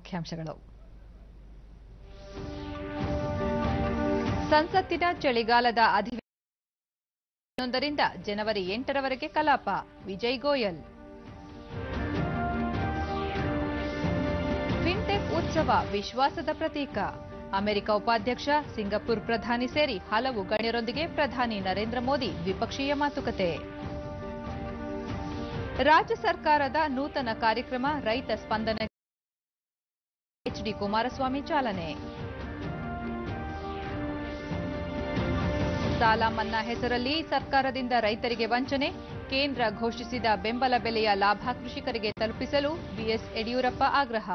ಮುಖ್ಯಾಂಶಗಳು ಸಂಸತ್ತಿನ ಚಳಿಗಾಲದ ಅಧಿವೇಶನದಿಂದ ಜನವರಿ ಎಂಟರವರೆಗೆ ಕಲಾಪ ವಿಜಯ್ ಗೋಯಲ್ ಫಿನ್ಟೆಕ್ ಉತ್ಸವ ವಿಶ್ವಾಸದ ಪ್ರತೀಕ ಅಮೆರಿಕ ಉಪಾಧ್ಯಕ್ಷ ಸಿಂಗಪುರ್ ಪ್ರಧಾನಿ ಸೇರಿ ಹಲವು ಗಣ್ಯರೊಂದಿಗೆ ಪ್ರಧಾನಿ ನರೇಂದ್ರ ಮೋದಿ ದ್ವಿಪಕ್ಷೀಯ ಮಾತುಕತೆ ರಾಜ್ಯ ಸರ್ಕಾರದ ನೂತನ ಕಾರ್ಯಕ್ರಮ ರೈತ ಸ್ಪಂದನೆ ಎಚ್ಡಿ ಕುಮಾರಸ್ವಾಮಿ ಚಾಲನೆ ಸಾಲ ಮನ್ನಾ ಹೆಸರಲ್ಲಿ ಸರ್ಕಾರದಿಂದ ರೈತರಿಗೆ ವಂಚನೆ ಕೇಂದ್ರ ಘೋಷಿಸಿದ ಬೆಂಬಲ ಬೆಲೆಯ ಲಾಭ ಕೃಷಿಕರಿಗೆ ತಲುಪಿಸಲು ಬಿಎಸ್ ಯಡಿಯೂರಪ್ಪ ಆಗ್ರಹ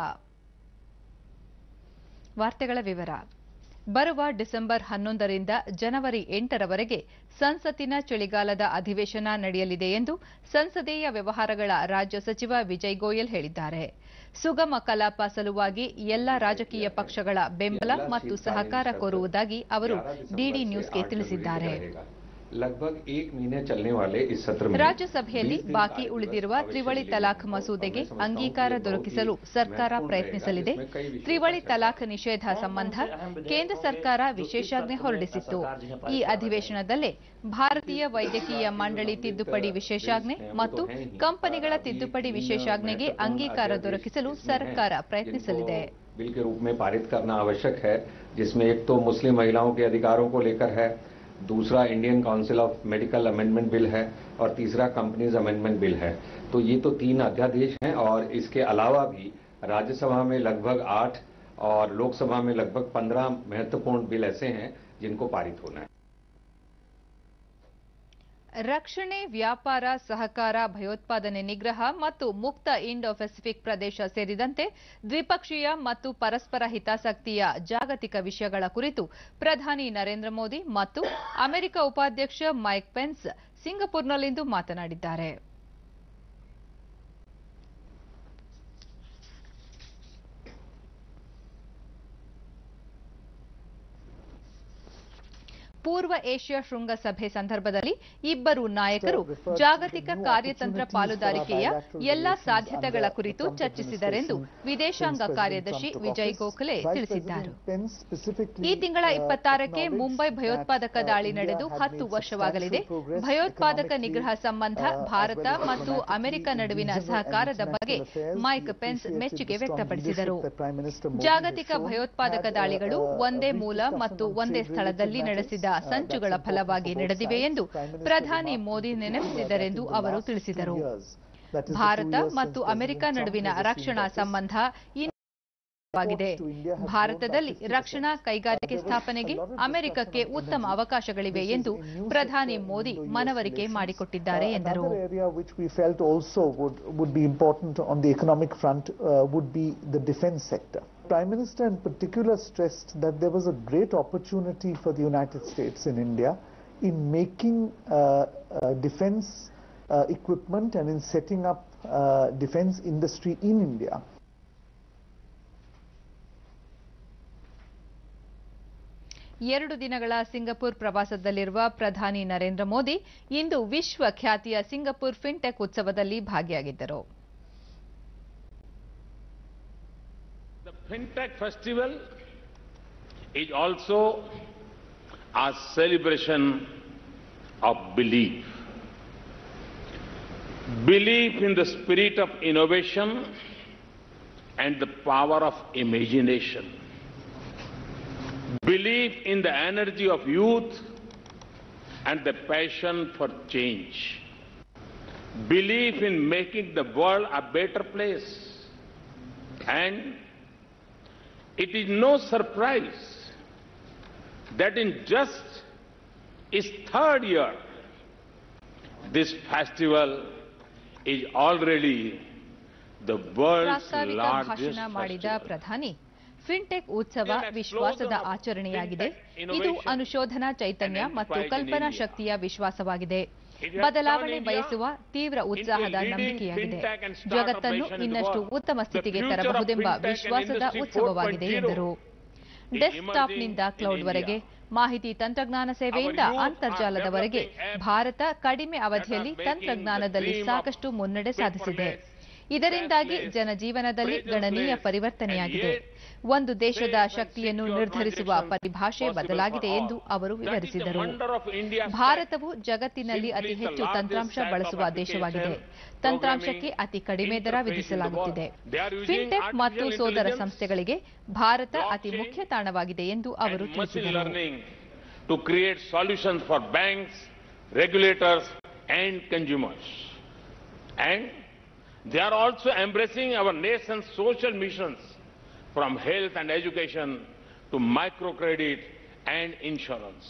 ವಾರ್ತೆಗಳ ವಿವರ ಬರುವ ಡಿಸೆಂಬರ್ ಹನ್ನೊಂದರಿಂದ ಜನವರಿ ಎಂಟರವರೆಗೆ ಸಂಸತ್ತಿನ ಚಳಿಗಾಲದ ಅಧಿವೇಶನ ನಡೆಯಲಿದೆ ಎಂದು ಸಂಸದೀಯ ವ್ಯವಹಾರಗಳ ರಾಜ್ಯ ಸಚಿವ ವಿಜಯ್ ಗೋಯಲ್ ಹೇಳಿದ್ದಾರೆ ಸುಗಮ ಕಲಾಪ ಸಲುವಾಗಿ ಎಲ್ಲಾ ರಾಜಕೀಯ ಪಕ್ಷಗಳ ಬೆಂಬಲ ಮತ್ತು ಸಹಕಾರ ಕೋರುವುದಾಗಿ ಅವರು ಡಿಡಿ ನ್ಯೂಸ್ಗೆ ತಿಳಿಸಿದ್ದಾರೆ लगभग एक महीने चलने वाले इस सत्र में ರಾಜ್ಯಸಭೆಯಲ್ಲಿ ಬಾಕಿ ಉಳಿದಿರುವ ತ್ರಿವಳಿ ತಲಾಖ್ ಮಸೂದೆಗೆ ಅಂಗೀಕಾರ ದೊರಕಿಸಲು ಸರ್ಕಾರ ಪ್ರಯತ್ನಿಸಲಿದೆ ತ್ರಿವಳಿ ತಲಾಖ್ ನಿಷೇಧ ಸಂಬಂಧ ಕೇಂದ್ರ ಸರ್ಕಾರ ವಿಶೇಷಾಜ್ಞೆ ಹೊರಡಿಸಿತ್ತು ಈ ಅಧಿವೇಶನದಲ್ಲೇ ಭಾರತೀಯ ವೈದ್ಯಕೀಯ ಮಂಡಳಿ ತಿದ್ದುಪಡಿ ವಿಶೇಷಾಜ್ಞೆ ಮತ್ತು ಕಂಪನಿಗಳ ತಿದ್ದುಪಡಿ ವಿಶೇಷಾಜ್ಞೆಗೆ ಅಂಗೀಕಾರ ದೊರಕಿಸಲು ಸರ್ಕಾರ ಪ್ರಯತ್ನಿಸಲಿದೆ बिल के रूप में पारित करना आवश्यक है जिसमें एक तो मुस्लिम महिलाओं के अधिकारों को लेकर है दूसरा Indian council of medical amendment bill है और तीसरा कंपनीज अमेंडमेंट बिल है तो ये तो तीन अध्यादेश हैं और इसके अलावा भी राज्यसभा में लगभग आठ और लोकसभा में लगभग पंद्रह महत्वपूर्ण बिल ऐसे हैं जिनको पारित होना है ರಕ್ಷಣೆ ವ್ಯಾಪಾರ ಸಹಕಾರ ಭಯೋತ್ಪಾದನೆ ನಿಗ್ರಹ ಮತ್ತು ಮುಕ್ತ ಇಂಡೋ ಪೆಸಿಫಿಕ್ ಪ್ರದೇಶ ಸೇರಿದಂತೆ ದ್ವಿಪಕ್ಷೀಯ ಮತ್ತು ಪರಸ್ಪರ ಹಿತಾಸಕ್ತಿಯ ಜಾಗತಿಕ ವಿಷಯಗಳ ಕುರಿತು ಪ್ರಧಾನಿ ನರೇಂದ್ರ ಮೋದಿ ಮತ್ತು ಅಮೆರಿಕ ಉಪಾಧ್ಯಕ್ಷ ಮೈಕ್ ಪೆನ್ಸ್ ಸಿಂಗಪುರ್ನಲ್ಲಿಂದು ಮಾತನಾಡಿದ್ದಾರೆ ಪೂರ್ವ ಏಷ್ಯಾ ಶೃಂಗಸಭೆ ಸಂದರ್ಭದಲ್ಲಿ ಇಬ್ಬರು ನಾಯಕರು ಜಾಗತಿಕ ಕಾರ್ಯತಂತ್ರ ಪಾಲುದಾರಿಕೆಯ ಎಲ್ಲಾ ಸಾಧ್ಯತೆಗಳ ಕುರಿತು ಚರ್ಚಿಸಿದರೆಂದು ವಿದೇಶಾಂಗ ಕಾರ್ಯದರ್ಶಿ ವಿಜಯ್ ಗೋಖಲೆ ತಿಳಿಸಿದ್ದಾರೆ ಈ ತಿಂಗಳ ಇಪ್ಪತ್ತಾರಕ್ಕೆ ಮುಂಬೈ ಭಯೋತ್ಪಾದಕ ದಾಳಿ ನಡೆದು ಹತ್ತು ವರ್ಷವಾಗಲಿದೆ ಭಯೋತ್ಪಾದಕ ನಿಗ್ರಹ ಸಂಬಂಧ ಭಾರತ ಮತ್ತು ಅಮೆರಿಕ ನಡುವಿನ ಸಹಕಾರದ ಬಗ್ಗೆ ಮೈಕ್ ಪೆನ್ಸ್ ಮೆಚ್ಚುಗೆ ವ್ಯಕ್ತಪಡಿಸಿದರು ಜಾಗತಿಕ ಭಯೋತ್ಪಾದಕ ದಾಳಿಗಳು ಒಂದೇ ಮೂಲ ಮತ್ತು ಒಂದೇ ಸ್ಥಳದಲ್ಲಿ ನಡೆಸಿದ ಸಂಚುಗಳ ಫಲವಾಗಿ ನಡೆದಿವೆ ಎಂದು ಪ್ರಧಾನಿ ಮೋದಿ ನೆನಪಿಸಿದರೆಂದು ಅವರು ತಿಳಿಸಿದರು ಭಾರತ ಮತ್ತು ಅಮೆರಿಕ ನಡುವಿನ ರಕ್ಷಣಾ ಸಂಬಂಧ ವಾಗಿದೆ ಭಾರತದಲ್ಲಿ ರಕ್ಷಣಾ ಕೈಗಾರಿಕೆ ಸ್ಥಾಪನೆಗೆ ಅಮೆರಿಕಕ್ಕೆ ಉತ್ತಮ ಅವಕಾಶಗಳಿವೆ ಎಂದು ಪ್ರಧಾನಿ ಮೋದಿ ಮನವರಿಕೆ ಮಾಡಿಕೊಟ್ಟಿದ್ದಾರೆ ಎಂದರು Another area which we felt also would, would be important on the economic front uh, would be the defense sector. Prime Minister in particular stressed that there was a great opportunity for the United States in India in making uh, uh, defense uh, equipment and in setting up uh, defense industry in India. ಎರಡು ದಿನಗಳ Singapore ಪ್ರವಾಸದಲ್ಲಿರುವ ಪ್ರಧಾನಿ ನರೇಂದ್ರ ಮೋದಿ ಇಂದು ವಿಶ್ವ ಖ್ಯಾತಿಯ Singapore fintech ಉತ್ಸವದಲ್ಲಿ ಭಾಗಿಯಾಗಿದ್ದರು The FinTech Festival is also a celebration of belief. Belief in the spirit of innovation and the power of imagination. Belief in the energy of youth and the passion for change. Belief in making the world a better place. And it is no surprise that in just its third year, this festival is already the world's ಪ್ರಾಸ್ತಾವಿಕ largest ಭಾಷಣ ಮಾಡಿದ festival. ಪ್ರಧಾನಿ fintech ಉತ್ಸವ ವಿಶ್ವಾಸದ ಆಚರಣೆಯಾಗಿದೆ ಇದು ಅನುಶೋಧನಾ ಚೈತನ್ಯ ಮತ್ತು ಕಲ್ಪನಾ ಶಕ್ತಿಯ ವಿಶ್ವಾಸವಾಗಿದೆ ಬದಲಾವಣೆ ಬಯಸುವ ತೀವ್ರ ಉತ್ಸಾಹದ ನಂಬಿಕೆಯಾಗಿದೆ ಜಗತ್ತನ್ನು ಇನ್ನಷ್ಟು ಉತ್ತಮ ಸ್ಥಿತಿಗೆ ತರಬಹುದೆಂಬ ವಿಶ್ವಾಸದ ಉತ್ಸವವಾಗಿದೆ ಎಂದರು ಡೆಸ್ಕ್ಟಾಪ್ನಿಂದ ಕ್ಲೌಡ್ವರೆಗೆ ಮಾಹಿತಿ ತಂತ್ರಜ್ಞಾನ ಸೇವೆಯಿಂದ ಅಂತರ್ಜಾಲದವರೆಗೆ ಭಾರತ ಕಡಿಮೆ ಅವಧಿಯಲ್ಲಿ ತಂತ್ರಜ್ಞಾನದಲ್ಲಿ ಸಾಕಷ್ಟು ಮುನ್ನಡೆ ಸಾಧಿಸಿದೆ ಇದರಿಂದಾಗಿ ಜನಜೀವನದಲ್ಲಿ ಗಣನೀಯ ಪರಿವರ್ತನೆಯಾಗಿದೆ ಒಂದು ದೇಶದ ಶಕ್ತಿಯನ್ನು ನಿರ್ಧರಿಸುವ ಪರಿಭಾಷೆ ಬದಲಾಗಿದೆ ಎಂದು ಅವರು ವಿವರಿಸಿದರು ಭಾರತವು ಜಗತ್ತಿನಲ್ಲಿ ಅತಿ ಹೆಚ್ಚು ತಂತ್ರಾಂಶ ಬಳಸುವ ದೇಶವಾಗಿದೆ ತಂತ್ರಾಂಶಕ್ಕೆ ಅತಿ ಕಡಿಮೆ ದರ ವಿಧಿಸಲಾಗುತ್ತಿದೆ ಫಿನ್ಟೆಕ್ ಮತ್ತು ಸೋದರ ಸಂಸ್ಥೆಗಳಿಗೆ ಭಾರತ ಅತಿ ಮುಖ್ಯ ತಾಣವಾಗಿದೆ ಎಂದು ಅವರು and machine ತಿಳಿಸಿದರು learning to create solutions for banks, regulators, and consumers. And they are also embracing our nation's social missions from health and education to microcredit and insurance.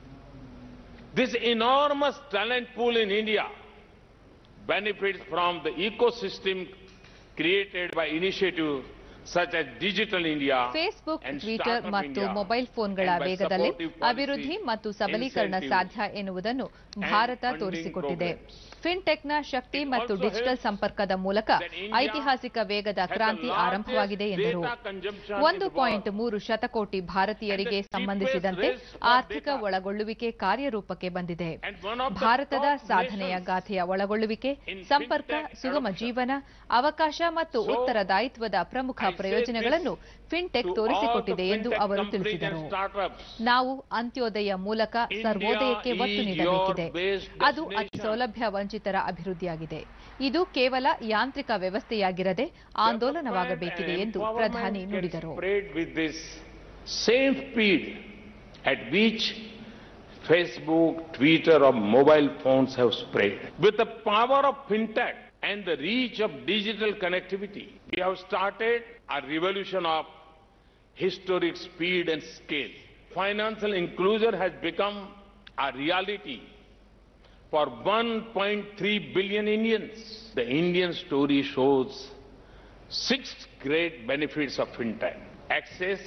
This enormous talent pool in India benefits from the ecosystem created by initiatives such as Digital India Facebook and Twitter Startup ಮತ್ತು India, mobile ಫೋನ್ಗಳ and by ವೇಗದಲ್ಲೇ supportive policy ಅಭಿವೃದ್ಧಿ ಮತ್ತು ಸಬಲೀಕರಣ incentives ಸಾಧ್ಯ ಎನ್ನುವುದನ್ನು ಭಾರತ funding ತೋರಿಸಿಕೊಟ್ಟಿದೆ programs. ಫಿನ್ಟೆಕ್ನ ಶಕ್ತಿ It ಮತ್ತು also ಡಿಜಿಟಲ್ helps ಸಂಪರ್ಕದ ಮೂಲಕ that India ಐತಿಹಾಸಿಕ ವೇಗದ has the ಕ್ರಾಂತಿ largest ಆರಂಭವಾಗಿದೆ ಎಂದರು data consumption in ಒಂದು the ಪಾಯಿಂಟ್ world. ಮೂರು ಶತಕೋಟಿ ಭಾರತೀಯರಿಗೆ And the ಸಂಬಂಧಿಸಿದಂತೆ cheapest rates for ಆರ್ಥಿಕ data. ಒಳಗೊಳ್ಳುವಿಕೆ ಕಾರ್ಯರೂಪಕ್ಕೆ ಬಂದಿದೆ And one of the ಭಾರತದ top ಸಾಧನೆಯ nations ಗಾಥೆಯ ಒಳಗೊಳ್ಳುವಿಕೆ in ಸಂಪರ್ಕ fintech ಸುಗಮ adoption. ಜೀವನ ಅವಕಾಶ ಮತ್ತು So, ಉತ್ತರದಾಯಿತ್ವದ ಪ್ರಮುಖ I say ಪ್ರಯೋಜನಗಳನ್ನು this ಫಿನ್ಟೆಕ್ to all ತೋರಿಸಿಕೊಟ್ಟಿದೆ the ಎಂದು fintech ಅವರು companies and ತಿಳಿಸಿದರು startups. ನಾವು ಅಂತ್ಯೋದಯ ಮೂಲಕ India ಸರ್ವೋದಯಕ್ಕೆ ಒತ್ತು is ನೀಡಬೇಕಿದೆ your best ಅದು ಅತಿ destination. ಸೌಲಭ್ಯ ವಂಚಿತರ ಅಭಿವೃದ್ಧಿಯಾಗಿದೆ ಇದು ಕೇವಲ ಯಾಂತ್ರಿಕ ವ್ಯವಸ್ಥೆಯಾಗಿರದೆ ಆಂದೋಲನವಾಗಬೇಕಿದೆ ಎಂದು Empowerment ಪ್ರಧಾನಿ can ನುಡಿದರು spread with this same speed at which Facebook, Twitter, or mobile phones have spread. With the power of fintech and the reach of digital connectivity, we have started a revolution of historic speed and scale. Financial inclusion has become a reality for 1.3 billion Indians. The Indian story shows six great benefits of fintech access,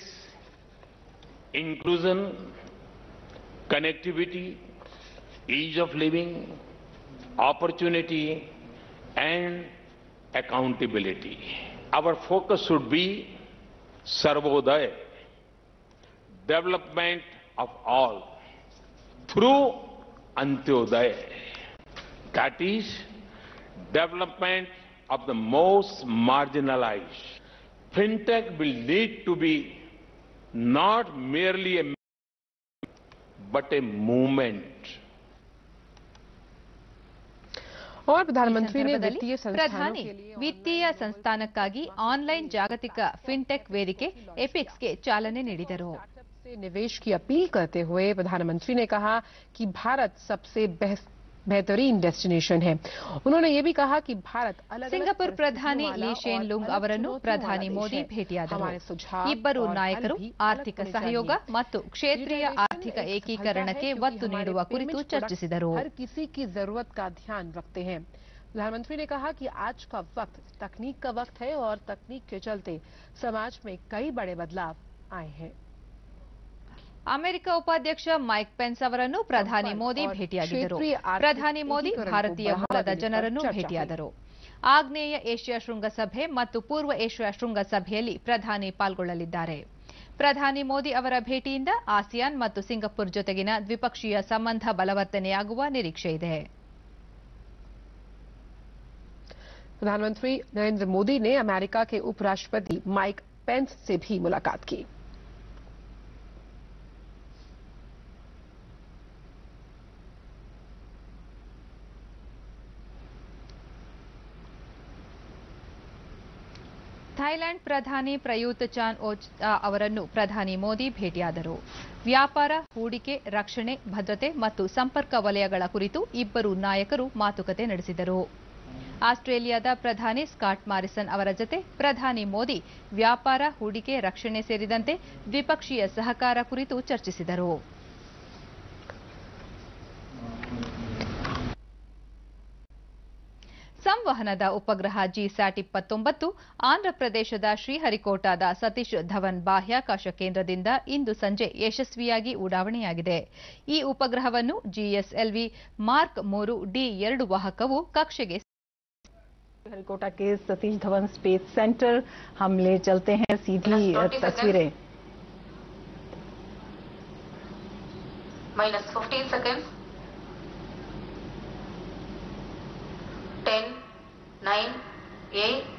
inclusion, connectivity, ease of living, opportunity, and accountability. Our focus should be Sarvodaya, development of all through Antyodaya. That is, development of the most marginalized. Fintech will need to be not merely a but a movement. और प्रधानमंत्री ने ಸಂದರ್ಭದಲ್ಲಿ वित्तीय संस्थानों ಪ್ರಧಾನಿ के लिए ವಿತ್ತೀಯ ಸಂಸ್ಥಾನಕ್ಕಾಗಿ ಆನ್ಲೈನ್ ಜಾಗತಿಕ ಫಿನ್ಟೆಕ್ ವೇದಿಕೆ ಎಪಿಕ್ಸ್ಗೆ ಚಾಲನೆ ನೀಡಿದರು स्टार्टअप से निवेश की अपील करते हुए प्रधानमंत्री ने कहा कि भारत सबसे बेह- बेहतरीन डेस्टिनेशन है उन्होंने ये भी कहा कि भारत अलग ಸಿಂಗಪುರ್ ಪ್ರಧಾನಿ ಲೀ ಶೇನ್ ಲುಂಗ್ ಅವರನ್ನು ಪ್ರಧಾನಿ ಮೋದಿ ಭೇಟಿಯಾದರು ಇಬ್ಬರು ನಾಯಕರು ಆರ್ಥಿಕ ಸಹಯೋಗ ಮತ್ತು ಕ್ಷೇತ್ರೀಯ ಆರ್ಥಿಕ ಏಕೀಕರಣಕ್ಕೆ ಒತ್ತು ನೀಡುವ ಕುರಿತು ಚರ್ಚಿಸಿದರು हर किसी की जरूरत का ध्यान रखते हैं प्रधानमंत्री ने कहा कि आज का वक्त तकनीक का वक्त है और तकनीक के चलते समाज में कई बड़े बदलाव आए हैं ಅಮೆರಿಕ ಉಪಾಧ್ಯಕ್ಷ ಮೈಕ್ ಪೆನ್ಸ್ ಅವರನ್ನು ಪ್ರಧಾನಿ ಮೋದಿ ಭೇಟಿಯಾಗಿದ್ದರು ಪ್ರಧಾನಿ ಮೋದಿ ಭಾರತೀಯ ಮೂಲದ ಜನರನ್ನು ಭೇಟಿಯಾದರು ಆಗ್ನೇಯ ಏಷ್ಯಾ ಶೃಂಗಸಭೆ ಮತ್ತು ಪೂರ್ವ ಏಷ್ಯಾ ಶೃಂಗಸಭೆಯಲ್ಲಿ ಪ್ರಧಾನಿ ಪಾಲ್ಗೊಳ್ಳಲಿದ್ದಾರೆ ಪ್ರಧಾನಿ ಮೋದಿ ಅವರ ಭೇಟಿಯಿಂದ ಆಸಿಯಾನ್ ಮತ್ತು ಸಿಂಗಪುರ್ ಜೊತೆಗಿನ ದ್ವಿಪಕ್ಷೀಯ ಸಂಬಂಧ ಬಲವರ್ಧನೆಯಾಗುವ ನಿರೀಕ್ಷೆಯಿದೆ प्रधानमंत्री नरेंद्र मोदी ने अमेरिका के उपराष्ट्रपति माइक पेंस से भी मुलाकात की ಥೈಲ್ಯಾಂಡ್ ಪ್ರಧಾನಿ ಪ್ರಯೂತ್ ಚಾನ್ ಓಚಾ ಅವರನ್ನು ಪ್ರಧಾನಿ ಮೋದಿ ಭೇಟಿಯಾದರು ವ್ಯಾಪಾರ ಹೂಡಿಕೆ ರಕ್ಷಣೆ ಭದ್ರತೆ ಮತ್ತು ಸಂಪರ್ಕ ವಲಯಗಳ ಕುರಿತು ಇಬ್ಬರು ನಾಯಕರು ಮಾತುಕತೆ ನಡೆಸಿದರು ಆಸ್ಟ್ರೇಲಿಯಾದ ಪ್ರಧಾನಿ ಸ್ಕಾಟ್ ಮಾರಿಸನ್ ಅವರ ಜತೆ ಪ್ರಧಾನಿ ಮೋದಿ ವ್ಯಾಪಾರ ಹೂಡಿಕೆ ರಕ್ಷಣೆ ಸೇರಿದಂತೆ ದ್ವಿಪಕ್ಷೀಯ ಸಹಕಾರ ಕುರಿತು ಚರ್ಚಿಸಿದರು ಸಂವಹನದ ಉಪಗ್ರಹ ಜಿಸ್ಯಾಟ್ ಇಪ್ಪತ್ತೊಂಬತ್ತು ಆಂಧ್ರಪ್ರದೇಶದ ಶ್ರೀಹರಿಕೋಟಾದ ಸತೀಶ್ ಧವನ್ ಬಾಹ್ಯಾಕಾಶ ಕೇಂದ್ರದಿಂದ ಇಂದು ಸಂಜೆ ಯಶಸ್ವಿಯಾಗಿ ಉಡಾವಣೆಯಾಗಿದೆ ಈ ಉಪಗ್ರಹವನ್ನು ಜಿಎಸ್ಎಲ್ವಿ ಮಾರ್ಕ್ ಮೂರು ಡಿ ಎರಡು ವಾಹಕವು ಕಕ್ಷೆಗೆ हरिकोटा के सतीश धवन स्पेस सेंटर हम ले चलते हैं सीधी अ, तस्वीरें minus 15 seconds. 10, 9, 8,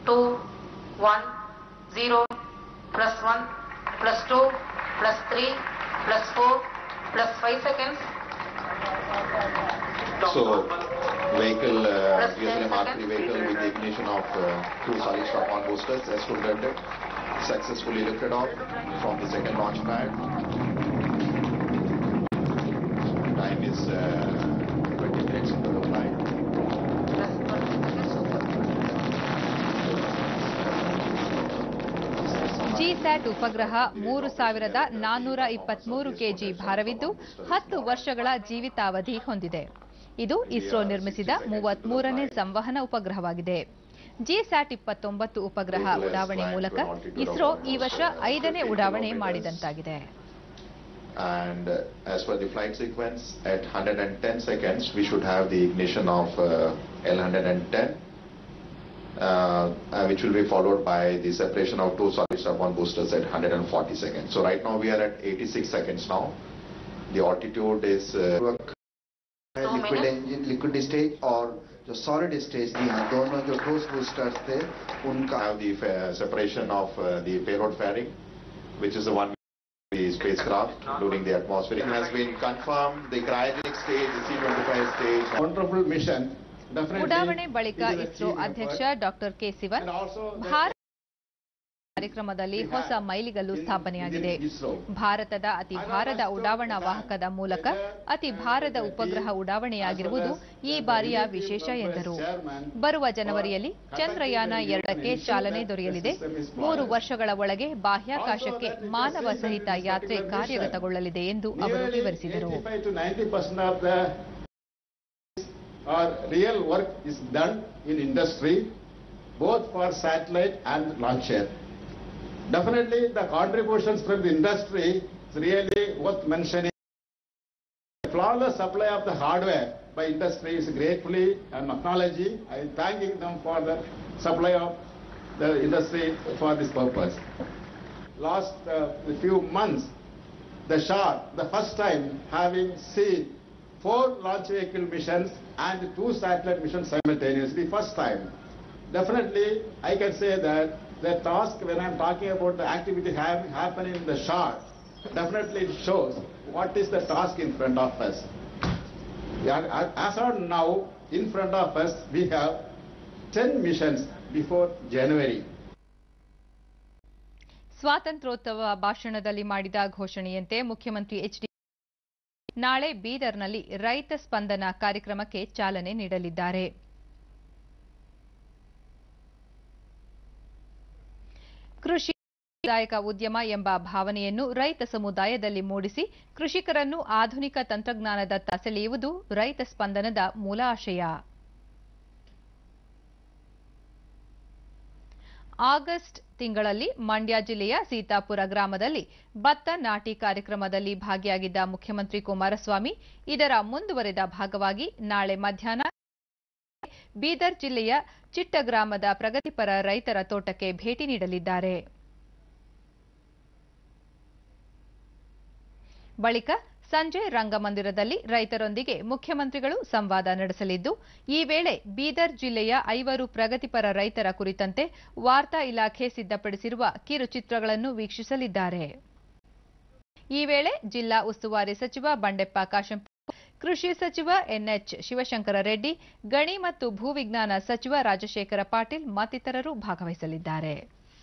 2, 1, 0, plus 1, plus 2, plus 3, plus 4, plus 5 seconds. So, vehicle, uh, Press DSLM 10 R3 seconds. vehicle with the ignition of uh, two solid stop on boosters S200 successfully lifted off from the second launch pad. Time is uh, 20 minutes into the flight. Plus 20 seconds. GSAT ಉಪಗ್ರಹ ಮೂರು ಸಾವಿರದ ನಾನ್ನೂರ ಇಪ್ಪತ್ಮೂರು KG ಭಾರವಿದ್ದು ಹತ್ತು ವರ್ಷಗಳ ಜೀವಿತಾವಧಿ ಹೊಂದಿದೆ ಇದು ಇಸ್ರೋ ನಿರ್ಮಿಸಿದ ಮೂವತ್ಮೂರನೇ ಸಂವಹನ ಉಪಗ್ರಹವಾಗಿದೆ ಜಿಸ್ಯಾಟ್ ಇಪ್ಪತ್ತೊಂಬತ್ತು ಉಪಗ್ರಹ ಉಡಾವಣೆ ಮೂಲಕ ಇಸ್ರೋ ಈ ವರ್ಷ ಐದನೇ ಉಡಾವಣೆ ಮಾಡಿದಂತಾಗಿದೆ And uh, as per the flight sequence, at 110 seconds, we should have the ignition of uh, L110, uh, uh, which will be followed by the separation of two solid strap-on boosters at 140 seconds. So right now we are at 86 seconds now. The altitude is uh, Two liquid minutes. Engine liquid stage और जो solid stage थी हाँ दोनों जो ठोस boosters थे उनका have the fa- separation of uh, the payload fairing, which is the one the spacecraft, including the atmosphere. It has been confirmed, the cryogenic stage, the C-25 stage. wonderful mission. Definitely, ಉಡಾವಣೆ ಬಳಿಕ it is a ISRO team ಅಧ್ಯಕ್ಷ effort. Doctor K Sivan And also the- ಭಾರತ ಕಾರ್ಯಕ್ರಮದಲ್ಲಿ ಹೊಸ ಮೈಲಿಗಲ್ಲು ಸ್ಥಾಪನೆಯಾಗಿದೆ ಭಾರತದ ಅತಿ ಭಾರದ ಉಡಾವಣಾ ವಾಹಕದ ಮೂಲಕ ಅತಿ ಭಾರದ ಉಪಗ್ರಹ ಉಡಾವಣೆಯಾಗಿರುವುದು ಈ ಬಾರಿಯ ವಿಶೇಷ ಎಂದರು ಬರುವ ಜನವರಿಯಲ್ಲಿ ಚಂದ್ರಯಾನ ಎರಡಕ್ಕೆ ಚಾಲನೆ ದೊರೆಯಲಿದೆ ಮೂರು ವರ್ಷಗಳ ಒಳಗೆ ಬಾಹ್ಯಾಕಾಶಕ್ಕೆ ಮಾನವ ಸಹಿತ ಯಾತ್ರೆ ಕಾರ್ಯಗತಗೊಳ್ಳಲಿದೆ ಎಂದು ಅವರು ವಿವರಿಸಿದರು 85 to 90 percent of the or real work is done in industry, both for satellite and launcher. Definitely, the contributions from the industry is really worth mentioning. Flawless supply of the hardware by industry is gratefully and acknowledging. I am thanking them for the supply of the industry for this purpose. Last uh, few months, the Shah, the first time having seen four launch vehicle missions and two satellite missions simultaneously, first time. Definitely, I can say that the task, when I'm talking about the activity having happening in the Shah, definitely it shows what is the task in front of us. Yeah, As of now, in front of us, we have 10 missions before January. ಸ್ವಾತಂತ್ರ್ಯೋತ್ಸವ ಭಾಷಣದಲ್ಲಿ ಮಾಡಿದ ಘೋಷಣೆಯಂತೆ ಮುಖ್ಯಮಂತ್ರಿ H D ನಾಳೆ ಬೀದರ್ನಲ್ಲಿ ರೈತ ಸ್ಪಂದನ ಕಾರ್ಯಕ್ರಮಕ್ಕೆ ಚಾಲನೆ ನೀಡಲಿದ್ದಾರೆ ಕೃಷಿ ದಾಯಕ ಉದ್ಯಮ ಎಂಬ ಭಾವನೆಯನ್ನು ರೈತ ಸಮುದಾಯದಲ್ಲಿ ಮೂಡಿಸಿ ಕೃಷಿಕರನ್ನು ಆಧುನಿಕ ತಂತ್ರಜ್ಞಾನದತ್ತ ಸೆಳೆಯುವುದು ರೈತ ಸ್ಪಂದನದ ಮೂಲ ಆಶಯ ಆಗಸ್ಟ್ ತಿಂಗಳಲ್ಲಿ ಮಂಡ್ಯ ಜಿಲ್ಲೆಯ ಸೀತಾಪುರ ಗ್ರಾಮದಲ್ಲಿ ಭತ್ತ ನಾಟಿ ಕಾರ್ಯಕ್ರಮದಲ್ಲಿ ಭಾಗಿಯಾಗಿದ್ದ ಮುಖ್ಯಮಂತ್ರಿ ಕುಮಾರಸ್ವಾಮಿ ಇದರ ಮುಂದುವರೆದ ಭಾಗವಾಗಿ ನಾಳೆ ಮಧ್ಯಾಹ್ನ ಬೀದರ್ ಜಿಲ್ಲೆಯ ಚಿಟ್ಟಗ್ರಾಮದ ಪ್ರಗತಿಪರ ರೈತರ ತೋಟಕ್ಕೆ ಭೇಟಿ ನೀಡಲಿದ್ದಾರೆ ಬಳಿಕ ಸಂಜೆ ರಂಗಮಂದಿರದಲ್ಲಿ ರೈತರೊಂದಿಗೆ ಮುಖ್ಯಮಂತ್ರಿಗಳು ಸಂವಾದ ನಡೆಸಲಿದ್ದು ಈ ವೇಳೆ ಬೀದರ್ ಜಿಲ್ಲೆಯ ಐವರು ಪ್ರಗತಿಪರ ರೈತರ ಕುರಿತಂತೆ ವಾರ್ತಾ ಇಲಾಖೆ ಸಿದ್ಧಪಡಿಸಿರುವ ಕಿರುಚಿತ್ರಗಳನ್ನು ವೀಕ್ಷಿಸಲಿದ್ದಾರೆ ಈ ವೇಳೆ ಜಿಲ್ಲಾ ಉಸ್ತುವಾರಿ ಸಚಿವ ಬಂಡೆಪ್ಪ ಕಾಶೆಂಪೂರ್ ಕೃಷಿ ಸಚಿವ ಎನ್ಎಚ್ ಶಿವಶಂಕರ ರೆಡ್ಡಿ ಗಣಿ ಮತ್ತು ಭೂವಿಜ್ಞಾನ ಸಚಿವ ರಾಜಶೇಖರ ಪಾಟೀಲ್ ಮತ್ತಿತರರು ಭಾಗವಹಿಸಲಿದ್ದಾರೆ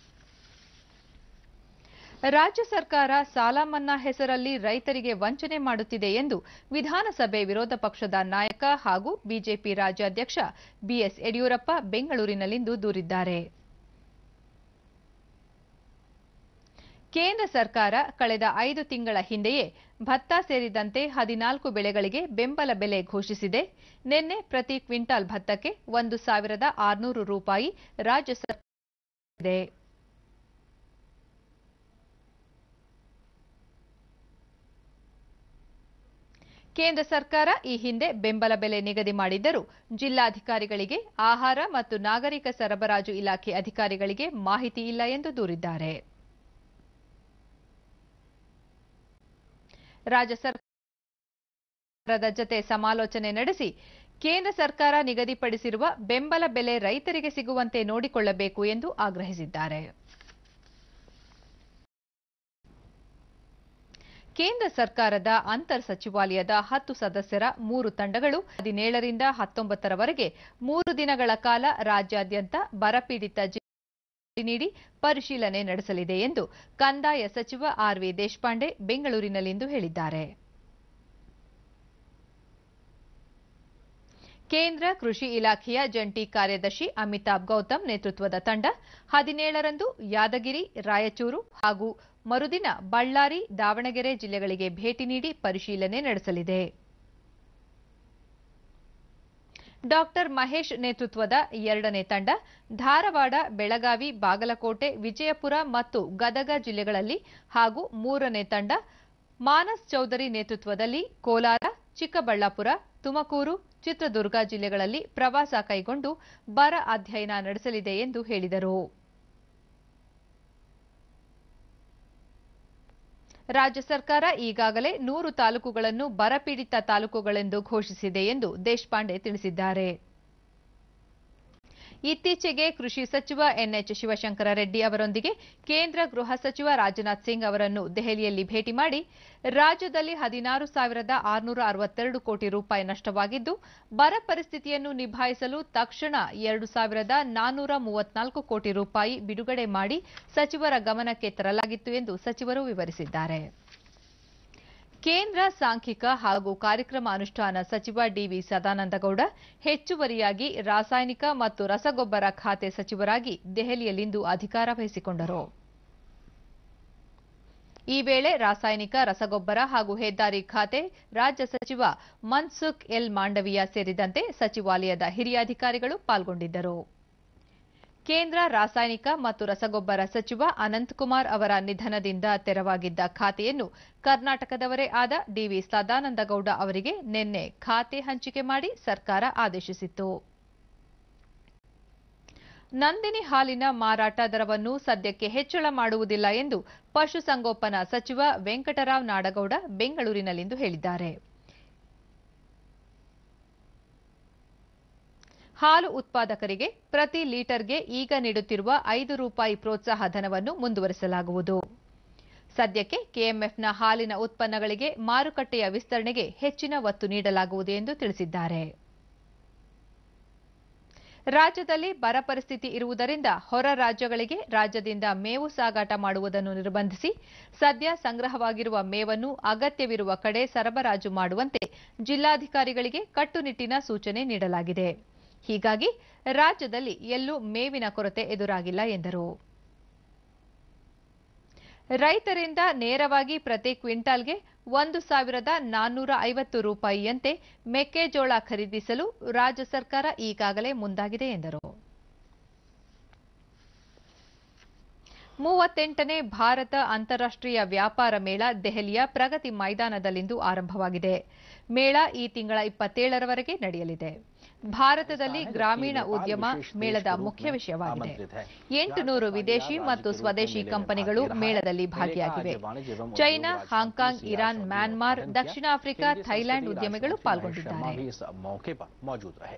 ರಾಜ್ಯ ಸರ್ಕಾರ ಸಾಲ ಮನ್ನಾ ಹೆಸರಲ್ಲಿ ರೈತರಿಗೆ ವಂಚನೆ ಮಾಡುತ್ತಿದೆ ಎಂದು ವಿಧಾನಸಭೆ ವಿರೋಧ ಪಕ್ಷದ ನಾಯಕ ಹಾಗೂ ಬಿಜೆಪಿ ರಾಜ್ಯಾಧ್ಯಕ್ಷ ಬಿಎಸ್ ಯಡಿಯೂರಪ್ಪ ಬೆಂಗಳೂರಿನಲ್ಲಿಂದು ದೂರಿದ್ದಾರೆ ಕೇಂದ್ರ ಸರ್ಕಾರ ಕಳೆದ ಐದು ತಿಂಗಳ ಹಿಂದೆಯೇ ಭತ್ತ ಸೇರಿದಂತೆ ಹದಿನಾಲ್ಕು ಬೆಳೆಗಳಿಗೆ ಬೆಂಬಲ ಬೆಲೆ ಘೋಷಿಸಿದೆ ನಿನ್ನೆ ಪ್ರತಿ ಕ್ವಿಂಟಾಲ್ ಭತ್ತಕ್ಕೆ ಒಂದು ಸಾವಿರದ ಆರುನೂರು ರೂಪಾಯಿ ರಾಜ್ಯ ಸರ್ಕಾರ ಕೇಂದ್ರ ಸರ್ಕಾರ ಈ ಹಿಂದೆ ಬೆಂಬಲ ಬೆಲೆ ನಿಗದಿ ಮಾಡಿದ್ದರೂ ಜಿಲ್ಲಾಧಿಕಾರಿಗಳಿಗೆ ಆಹಾರ ಮತ್ತು ನಾಗರಿಕ ಸರಬರಾಜು ಇಲಾಖೆ ಅಧಿಕಾರಿಗಳಿಗೆ ಮಾಹಿತಿ ಇಲ್ಲ ಎಂದು ದೂರಿದ್ದಾರೆ ರಾಜ್ಯ ಸರ್ಕಾರದ ಜತೆ ಸಮಾಲೋಚನೆ ನಡೆಸಿ ಕೇಂದ್ರ ಸರ್ಕಾರ ನಿಗದಿಪಡಿಸಿರುವ ಬೆಂಬಲ ಬೆಲೆ ರೈತರಿಗೆ ಸಿಗುವಂತೆ ನೋಡಿಕೊಳ್ಳಬೇಕು ಎಂದು ಆಗ್ರಹಿಸಿದ್ದಾರೆ ಕೇಂದ್ರ ಸರ್ಕಾರದ ಅಂತರ್ ಸಚಿವಾಲಯದ ಹತ್ತು ಸದಸ್ಯರ ಮೂರು ತಂಡಗಳು ಹದಿನೇಳರಿಂದ ಹತ್ತೊಂಬತ್ತರವರೆಗೆ ಮೂರು ದಿನಗಳ ಕಾಲ ರಾಜ್ಯಾದ್ಯಂತ ಬರಪೀಡಿತ ಜಿಲ್ಲೆ ನೀಡಿ ಪರಿಶೀಲನೆ ನಡೆಸಲಿದೆ ಎಂದು ಕಂದಾಯ ಸಚಿವ ಆರ್ವಿ ದೇಶಪಾಂಡೆ ಬೆಂಗಳೂರಿನಲ್ಲಿಂದು ಹೇಳಿದ್ದಾರೆ ಕೇಂದ್ರ ಕೃಷಿ ಇಲಾಖೆಯ ಜಂಟಿ ಕಾರ್ಯದರ್ಶಿ ಅಮಿತಾಬ್ ಗೌತಮ್ ನೇತೃತ್ವದ ತಂಡ ಹದಿನೇಳರಂದು ಯಾದಗಿರಿ ರಾಯಚೂರು ಹಾಗೂ ಮರುದಿನ ಬಳ್ಳಾರಿ ದಾವಣಗೆರೆ ಜಿಲ್ಲೆಗಳಿಗೆ ಭೇಟಿ ನೀಡಿ ಪರಿಶೀಲನೆ ನಡೆಸಲಿದೆ ಡಾಕ್ಟರ್ ಮಹೇಶ್ ನೇತೃತ್ವದ ಎರಡನೇ ತಂಡ ಧಾರವಾಡ ಬೆಳಗಾವಿ ಬಾಗಲಕೋಟೆ ವಿಜಯಪುರ ಮತ್ತು ಗದಗ ಜಿಲ್ಲೆಗಳಲ್ಲಿ ಹಾಗೂ ಮೂರನೇ ತಂಡ ಮಾನಸ್ ಚೌಧರಿ ನೇತೃತ್ವದಲ್ಲಿ ಕೋಲಾರ ಚಿಕ್ಕಬಳ್ಳಾಪುರ ತುಮಕೂರು ಚಿತ್ರದುರ್ಗ ಜಿಲ್ಲೆಗಳಲ್ಲಿ ಪ್ರವಾಸ ಕೈಗೊಂಡು ಬರ ಅಧ್ಯಯನ ನಡೆಸಲಿದೆ ಎಂದು ಹೇಳಿದರು ರಾಜ್ಯ ಸರ್ಕಾರ ಈಗಾಗಲೇ ನೂರು ತಾಲೂಕುಗಳನ್ನು ಬರಪೀಡಿತ ತಾಲೂಕುಗಳೆಂದು ಘೋಷಿಸಿದೆ ಎಂದು ದೇಶಪಾಂಡೆ ತಿಳಿಸಿದ್ದಾರೆ ಇತ್ತೀಚೆಗೆ ಕೃಷಿ ಸಚಿವ ಎನ್ಎಚ್ ಶಿವಶಂಕರ ರೆಡ್ಡಿ ಅವರೊಂದಿಗೆ ಕೇಂದ್ರ ಗೃಹ ಸಚಿವ ರಾಜನಾಥ್ ಸಿಂಗ್ ಅವರನ್ನು ದೆಹಲಿಯಲ್ಲಿ ಭೇಟಿ ಮಾಡಿ ರಾಜ್ಯದಲ್ಲಿ ಹದಿನಾರು ಸಾವಿರದ ಆರುನೂರ ಅರವತ್ತೆರಡು ಕೋಟಿ ರೂಪಾಯಿ ನಷ್ಟವಾಗಿದ್ದು ಬರ ಪರಿಸ್ಥಿತಿಯನ್ನು ನಿಭಾಯಿಸಲು ತಕ್ಷಣ ಎರಡು ಸಾವಿರದ ನಾನ್ನೂರ ಮೂವತ್ನಾಲ್ಕು ಕೋಟಿ ರೂಪಾಯಿ ಬಿಡುಗಡೆ ಮಾಡಿ ಸಚಿವರ ಗಮನಕ್ಕೆ ತರಲಾಗಿತ್ತು ಎಂದು ಸಚಿವರು ವಿವರಿಸಿದ್ದಾರೆ ಕೇಂದ್ರ ಸಾಂಖ್ಯಿಕ ಹಾಗೂ ಕಾರ್ಯಕ್ರಮ ಅನುಷ್ಠಾನ ಸಚಿವ ಡಿವಿ ಸದಾನಂದಗೌಡ ಹೆಚ್ಚುವರಿಯಾಗಿ ರಾಸಾಯನಿಕ ಮತ್ತು ರಸಗೊಬ್ಬರ ಖಾತೆ ಸಚಿವರಾಗಿ ದೆಹಲಿಯಲ್ಲಿಂದು ಅಧಿಕಾರ ವಹಿಸಿಕೊಂಡರು ಈ ವೇಳೆ ರಾಸಾಯನಿಕ ರಸಗೊಬ್ಬರ ಹಾಗೂ ಹೆದ್ದಾರಿ ಖಾತೆ ರಾಜ್ಯ ಸಚಿವ ಮನ್ಸುಖ್ ಎಲ್ ಮಾಂಡವಿಯಾ ಸೇರಿದಂತೆ ಸಚಿವಾಲಯದ ಹಿರಿಯ ಅಧಿಕಾರಿಗಳು ಪಾಲ್ಗೊಂಡಿದ್ದರು ಕೇಂದ್ರ ರಾಸಾಯನಿಕ ಮತ್ತು ರಸಗೊಬ್ಬರ ಸಚಿವ ಅನಂತಕುಮಾರ್ ಅವರ ನಿಧನದಿಂದ ತೆರವಾಗಿದ್ದ ಖಾತೆಯನ್ನು ಕರ್ನಾಟಕದವರೇ ಆದ ಡಿವಿ ಸದಾನಂದಗೌಡ ಅವರಿಗೆ ನಿನ್ನೆ ಖಾತೆ ಹಂಚಿಕೆ ಮಾಡಿ ಸರ್ಕಾರ ಆದೇಶಿಸಿತ್ತು ನಂದಿನಿ ಹಾಲಿನ ಮಾರಾಟ ದರವನ್ನು ಸದ್ಯಕ್ಕೆ ಹೆಚ್ಚಳ ಮಾಡುವುದಿಲ್ಲ ಎಂದು ಪಶುಸಂಗೋಪನಾ ಸಚಿವ ವೆಂಕಟರಾವ್ ನಾಡಗೌಡ ಬೆಂಗಳೂರಿನಲ್ಲಿಂದು ಹೇಳಿದ್ದಾರೆ ಹಾಲು ಉತ್ಪಾದಕರಿಗೆ ಪ್ರತಿ ಲೀಟರ್ಗೆ ಈಗ ನೀಡುತ್ತಿರುವ ಐದು ರೂಪಾಯಿ ಪ್ರೋತ್ಸಾಹ ಧನವನ್ನು ಮುಂದುವರಿಸಲಾಗುವುದು ಸದ್ಯಕ್ಕೆ ಕೆಎಂಎಫ್ನ ಹಾಲಿನ ಉತ್ಪನ್ನಗಳಿಗೆ ಮಾರುಕಟ್ಟೆಯ ವಿಸ್ತರಣೆಗೆ ಹೆಚ್ಚಿನ ಒತ್ತು ನೀಡಲಾಗುವುದು ಎಂದು ತಿಳಿಸಿದ್ದಾರೆ ರಾಜ್ಯದಲ್ಲಿ ಬರ ಪರಿಸ್ಥಿತಿ ಇರುವುದರಿಂದ ಹೊರ ರಾಜ್ಯಗಳಿಗೆ ರಾಜ್ಯದಿಂದ ಮೇವು ಸಾಗಾಟ ಮಾಡುವುದನ್ನು ನಿರ್ಬಂಧಿಸಿ ಸದ್ಯ ಸಂಗ್ರಹವಾಗಿರುವ ಮೇವನ್ನು ಅಗತ್ಯವಿರುವ ಕಡೆ ಸರಬರಾಜು ಮಾಡುವಂತೆ ಜಿಲ್ಲಾಧಿಕಾರಿಗಳಿಗೆ ಕಟ್ಟುನಿಟ್ಟಿನ ಸೂಚನೆ ನೀಡಲಾಗಿದೆ ಹೀಗಾಗಿ ರಾಜ್ಯದಲ್ಲಿ ಎಲ್ಲೂ ಮೇವಿನ ಕೊರತೆ ಎದುರಾಗಿಲ್ಲ ಎಂದರು ರೈತರಿಂದ ನೇರವಾಗಿ ಪ್ರತಿ ಕ್ವಿಂಟಾಲ್ಗೆ ಒಂದು ಸಾವಿರದ ನಾನ್ನೂರ ಐವತ್ತು ರೂಪಾಯಿಯಂತೆ ಮೆಕ್ಕೆಜೋಳ ಖರೀದಿಸಲು ರಾಜ್ಯ ಸರ್ಕಾರ ಈಗಾಗಲೇ ಮುಂದಾಗಿದೆ ಎಂದರು ಮೂವತ್ತೆಂಟನೇ ಭಾರತ ಅಂತಾರಾಷ್ಟ್ರೀಯ ವ್ಯಾಪಾರ ಮೇಳ ದೆಹಲಿಯ ಪ್ರಗತಿ ಮೈದಾನದಲ್ಲಿಂದು ಆರಂಭವಾಗಿದೆ ಮೇಳ ಈ ತಿಂಗಳ ಇಪ್ಪತ್ತೇಳರವರೆಗೆ ನಡೆಯಲಿದೆ ಭಾರತದಲ್ಲಿ ಗ್ರಾಮೀಣ ಉದ್ಯಮ ಮೇಳದ ಮುಖ್ಯ ವಿಷಯವಾಗಿದೆ ಎಂಟು ನೂರು ವಿದೇಶಿ ಮತ್ತು ಸ್ವದೇಶಿ ಕಂಪನಿಗಳು ಮೇಳದಲ್ಲಿ ಭಾಗಿಯಾಗಿವೆ ಚೈನಾ ಹಾಂಗ್ಕಾಂಗ್ ಇರಾನ್ ಮ್ಯಾನ್ಮಾರ್ ದಕ್ಷಿಣ ಆಫ್ರಿಕಾ ಥೈಲ್ಯಾಂಡ್ ಉದ್ಯಮಿಗಳು ಪಾಲ್ಗೊಂಡಿದ್ದಾರೆ भी इस मौके पर मौजूद रहे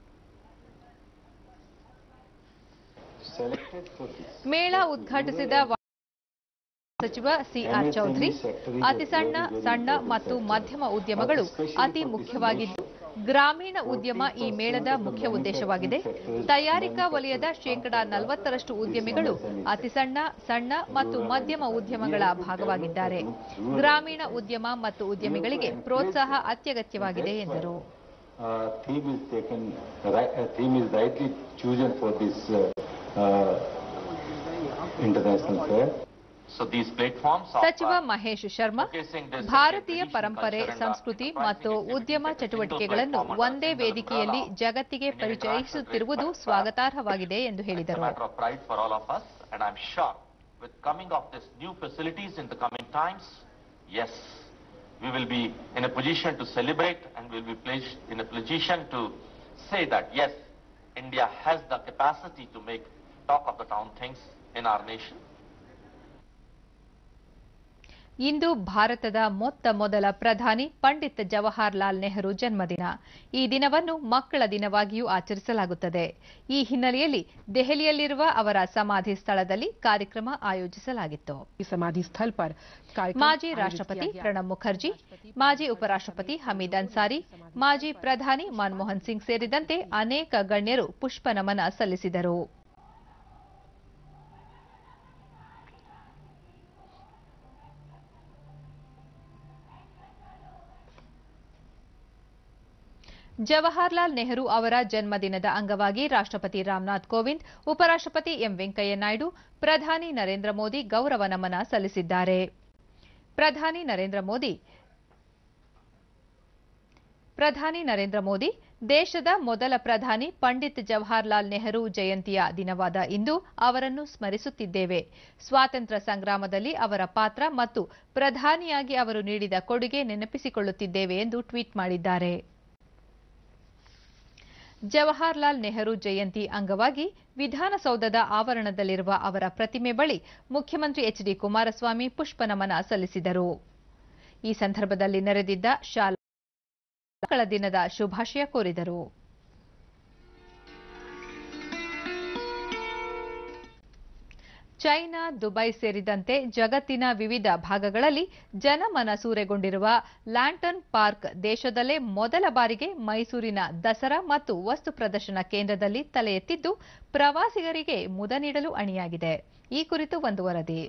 ಮೇಳ ಉದ್ಘಾಟಿಸಿದ ವಾ- ಸಚಿವ ಸಿಆರ್ ಚೌಧರಿ ಅತಿ ಸಣ್ಣ ಸಣ್ಣ ಮತ್ತು ಮಧ್ಯಮ ಉದ್ಯಮಗಳು ಅತಿ ಮುಖ್ಯವಾಗಿದ್ದು ಗ್ರಾಮೀಣ ಉದ್ಯಮ ಈ ಮೇಳದ ಮುಖ್ಯ ಉದ್ದೇಶವಾಗಿದೆ ತಯಾರಿಕಾ ವಲಯದ ಶೇಕಡಾ ನಲವತ್ತರಷ್ಟು ಉದ್ಯಮಿಗಳು ಅತಿ ಸಣ್ಣ ಸಣ್ಣ ಮತ್ತು ಮಧ್ಯಮ ಉದ್ಯಮಗಳ ಭಾಗವಾಗಿದ್ದಾರೆ ಗ್ರಾಮೀಣ ಉದ್ಯಮ ಮತ್ತು ಉದ್ಯಮಿಗಳಿಗೆ ಪ್ರೋತ್ಸಾಹ ಅತ್ಯಗತ್ಯವಾಗಿದೆ ಎಂದರು uh, theme is taken, ri- uh, theme is rightly chosen for this uh, uh, international fair. So these platforms of ಸಚಿವ ಮಹೇಶ್ ಶರ್ಮಾ ಭಾರತೀಯ ಪರಂಪರೆ ಸಂಸ್ಕೃತಿ ಮತ್ತು ಉದ್ಯಮ ಚಟುವಟಿಕೆಗಳನ್ನು ಒಂದೇ ವೇದಿಕೆಯಲ್ಲಿ ಜಗತ್ತಿಗೆ ಪರಿಚಯಿಸುತ್ತಿರುವುದು ಸ್ವಾಗತಾರ್ಹವಾಗಿದೆ ಎಂದು It's a ಹೇಳಿದರು matter of pride for all of us, and I'm sure with coming of these new facilities in the coming times, yes, we will be in a position to celebrate and we'll be placed in a position to say that yes, India has the capacity to make talk of the town things in our nation. ಇಂದು ಭಾರತದ ಮೊತ್ತ ಮೊದಲ ಪ್ರಧಾನಿ ಪಂಡಿತ್ ಜವಾಹರ್ಲಾಲ್ ನೆಹರು ಜನ್ಮದಿನ ಈ ದಿನವನ್ನು ಮಕ್ಕಳ ದಿನವಾಗಿಯೂ ಆಚರಿಸಲಾಗುತ್ತದೆ ಈ ಹಿನ್ನೆಲೆಯಲ್ಲಿ ದೆಹಲಿಯಲ್ಲಿರುವ ಅವರ ಸಮಾಧಿ ಸ್ಥಳದಲ್ಲಿ ಕಾರ್ಯಕ್ರಮ ಆಯೋಜಿಸಲಾಗಿತ್ತು समाधि स्थल पर कार्यक्रम ಮಾಜಿ आयोजित ರಾಷ್ಟ್ರಪತಿ किया गया। ಪ್ರಣಬ್ ಮುಖರ್ಜಿ ಮಾಜಿ ಉಪರಾಷ್ಟ್ರಪತಿ ಹಮೀದ್ ಅನ್ಸಾರಿ ಮಾಜಿ ಪ್ರಧಾನಿ ಮನಮೋಹನ್ ಸಿಂಗ್ ಸೇರಿದಂತೆ ಅನೇಕ ಗಣ್ಯರು ಪುಷ್ಪ ನಮನ ಸಲ್ಲಿಸಿದರು ಜವಾಹರ್ಲಾಲ್ ನೆಹರು ಅವರ ಜನ್ಮದಿನದ ಅಂಗವಾಗಿ ರಾಷ್ಟ್ರಪತಿ ರಾಮನಾಥ್ ಕೋವಿಂದ್ ಉಪರಾಷ್ಟ್ರಪತಿ ಎಂ ವೆಂಕಯ್ಯ ನಾಯ್ಡು ಪ್ರಧಾನಿ ನರೇಂದ್ರ ಮೋದಿ ಗೌರವ ನಮನ ಸಲ್ಲಿಸಿದ್ದಾರೆ ಪ್ರಧಾನಿ ನರೇಂದ್ರ ಮೋದಿ ಪ್ರಧಾನಿ ನರೇಂದ್ರ ಮೋದಿ ದೇಶದ ಮೊದಲ ಪ್ರಧಾನಿ ಪಂಡಿತ್ ಜವಾಹರ್ಲಾಲ್ ನೆಹರು ಜಯಂತಿಯ ದಿನವಾದ ಇಂದು ಅವರನ್ನು ಸ್ಮರಿಸುತ್ತಿದ್ದೇವೆ ಸ್ವಾತಂತ್ರ್ಯ ಸಂಗ್ರಾಮದಲ್ಲಿ ಅವರ ಪಾತ್ರ ಮತ್ತು ಪ್ರಧಾನಿಯಾಗಿ ಅವರು ನೀಡಿದ ಕೊಡುಗೆ ನೆನಪಿಸಿಕೊಳ್ಳುತ್ತಿದ್ದೇವೆ ಎಂದು ಟ್ವೀಟ್ ಮಾಡಿದ್ದಾರೆ ಜವಾಹರ್ಲಾಲ್ ನೆಹರು ಜಯಂತಿ ಅಂಗವಾಗಿ ವಿಧಾನಸೌಧದ ಆವರಣದಲ್ಲಿರುವ ಅವರ ಪ್ರತಿಮೆ ಬಳಿ ಮುಖ್ಯಮಂತ್ರಿ ಎಚ್ ಡಿ ಕುಮಾರಸ್ವಾಮಿ ಪುಷ್ಪನಮನ ಸಲ್ಲಿಸಿದರು ಈ ಸಂದರ್ಭದಲ್ಲಿ ನೆರೆದಿದ್ದ ಶಾಲಾ ಮಕ್ಕಳ ದಿನದ ಶುಭಾಶಯ ಕೋರಿದರು ಚೈನಾ ದುಬೈ ಸೇರಿದಂತೆ ಜಗತ್ತಿನ ವಿವಿಧ ಭಾಗಗಳಲ್ಲಿ ಜನಮನ ಸೂರೆಗೊಂಡಿರುವ ಲ್ಯಾಂಟನ್ ಪಾರ್ಕ್ ದೇಶದಲ್ಲೇ ಮೊದಲ ಬಾರಿಗೆ ಮೈಸೂರಿನ ದಸರಾ ಮತ್ತು ವಸ್ತು ಪ್ರದರ್ಶನ ಕೇಂದ್ರದಲ್ಲಿ ತಲೆ ಎತ್ತಿದ್ದು ಪ್ರವಾಸಿಗರಿಗೆ ಮುದ ನೀಡಲು ಅಣಿಯಾಗಿದೆ ಈ ಕುರಿತು ಒಂದು ವರದಿ